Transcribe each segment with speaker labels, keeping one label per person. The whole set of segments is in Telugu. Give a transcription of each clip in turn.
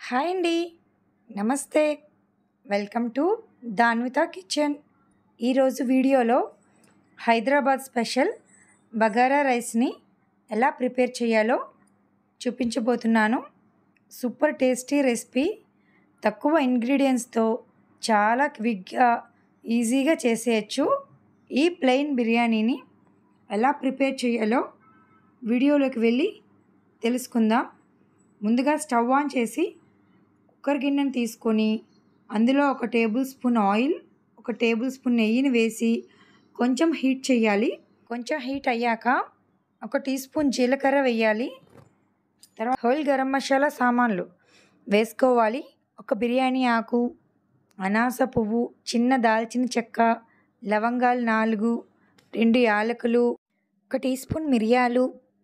Speaker 1: హాయ్ అండి నమస్తే వెల్కమ్ టు దాన్విత కిచెన్ ఈరోజు వీడియోలో హైదరాబాద్ స్పెషల్ బగారా రైస్ని ఎలా ప్రిపేర్ చేయాలో చూపించబోతున్నాను సూపర్ టేస్టీ రెసిపీ తక్కువ ఇంగ్రీడియంట్స్తో చాలా క్విక్గా ఈజీగా చేసేయచ్చు ఈ ప్లెయిన్ బిర్యానీని ఎలా ప్రిపేర్ చేయాలో వీడియోలోకి వెళ్ళి తెలుసుకుందాం ముందుగా స్టవ్ ఆన్ చేసి కుక్కర్ గిన్నెను తీసుకొని అందులో ఒక టేబుల్ స్పూన్ ఆయిల్ ఒక టేబుల్ స్పూన్ నెయ్యిని వేసి కొంచెం హీట్ చేయాలి కొంచెం హీట్ అయ్యాక ఒక టీ స్పూన్ జీలకర్ర వేయాలి తర్వాత హోల్ గరం మసాలా సామాన్లు వేసుకోవాలి ఒక బిర్యానీ ఆకు అనాస పువ్వు చిన్న దాల్చిన చెక్క లవంగాలు నాలుగు రెండు యాలకులు ఒక టీ స్పూన్ మిరియాలు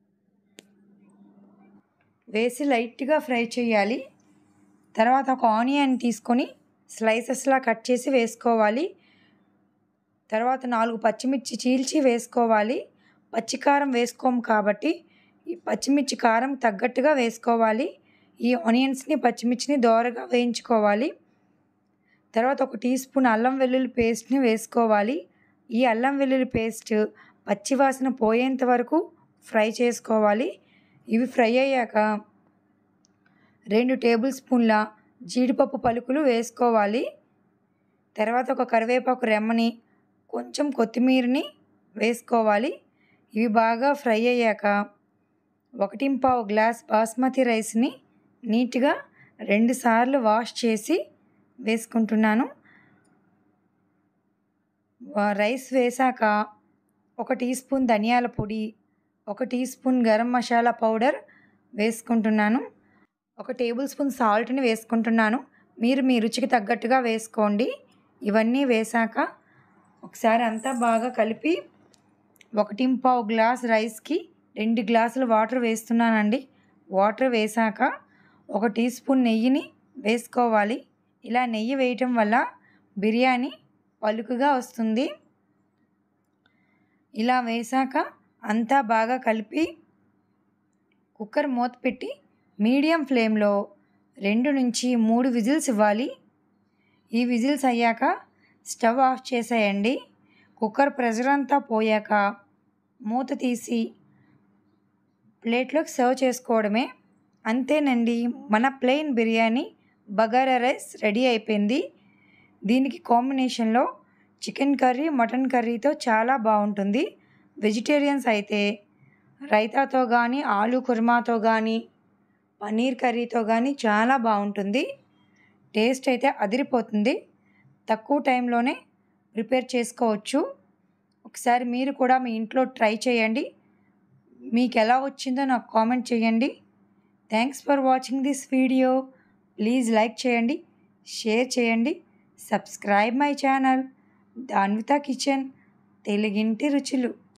Speaker 1: వేసి లైట్గా ఫ్రై చేయాలి తర్వాత ఒక ఆనియన్ తీసుకొని స్లైసెస్లా కట్ చేసి వేసుకోవాలి తర్వాత నాలుగు పచ్చిమిర్చి చీల్చి వేసుకోవాలి పచ్చికారం వేసుకోము కాబట్టి ఈ పచ్చిమిర్చి కారం తగ్గట్టుగా వేసుకోవాలి ఈ ఆనియన్స్ని పచ్చిమిర్చిని దోరగా వేయించుకోవాలి తర్వాత ఒక టీ స్పూన్ అల్లం వెల్లుల్లి పేస్ట్ని వేసుకోవాలి ఈ అల్లం వెల్లుల్లి పేస్ట్ పచ్చివాసన పోయేంత వరకు ఫ్రై చేసుకోవాలి ఇవి ఫ్రై అయ్యాక రెండు టేబుల్ స్పూన్ల జీడిపప్పు పలుకులు వేసుకోవాలి తర్వాత ఒక కరివేపాకు రెమ్మని కొంచెం కొత్తిమీరని వేసుకోవాలి ఇవి బాగా ఫ్రై అయ్యాక ఒకటి పావు గ్లాస్ బాస్మతి రైస్ని నీట్గా రెండుసార్లు వాష్ చేసి వేసుకుంటున్నాను రైస్ వేసాక ఒక టీ స్పూన్ ధనియాల పొడి ఒక teaspoon garam masala powder వేసుకుంటున్నాను ఒక టేబుల్ స్పూన్ సాల్ట్ని వేసుకుంటున్నాను మీరు మీ రుచికి తగ్గట్టుగా వేసుకోండి ఇవన్నీ వేసాక ఒకసారి అంతా బాగా కలిపి ఒకటి పావు గ్లాస్ రైస్కి రెండు గ్లాసులు వాటర్ వేస్తున్నానండి వాటర్ వేసాక ఒక టీ స్పూన్ నెయ్యిని వేసుకోవాలి ఇలా నెయ్యి వేయటం వల్ల బిర్యానీ పలుకుగా వస్తుంది ఇలా వేసాక అంతా బాగా కలిపి కుక్కర్ మూత పెట్టి మీడియం ఫ్లేమ్లో రెండు నుంచి మూడు విజిల్స్ ఇవ్వాలి ఈ విజిల్స్ అయ్యాక స్టవ్ ఆఫ్ చేసేయండి కుక్కర్ ప్రెషర్ అంతా పోయాక మూత తీసి ప్లేట్లోకి సర్వ్ చేసుకోవడమే అంతేనండి మన plain biryani bagara rice ready అయిపోయింది దీనికి కాంబినేషన్లో చికెన్ కర్రీ మటన్ కర్రీతో చాలా బాగుంటుంది వెజిటేరియన్స్ అయితే రైతాతో కానీ ఆలు కుర్మాతో కానీ పన్నీర్ కర్రీతో కానీ చాలా బాగుంటుంది టేస్ట్ అయితే అదిరిపోతుంది తక్కువ టైంలోనే ప్రిపేర్ చేసుకోవచ్చు ఒకసారి మీరు కూడా మీ ఇంట్లో ట్రై చేయండి మీకు ఎలా వచ్చిందో నాకు కామెంట్ చేయండి thanks for watching this video please like చేయండి షేర్ చేయండి subscribe my channel Danvitha kitchen Teluginti రుచులు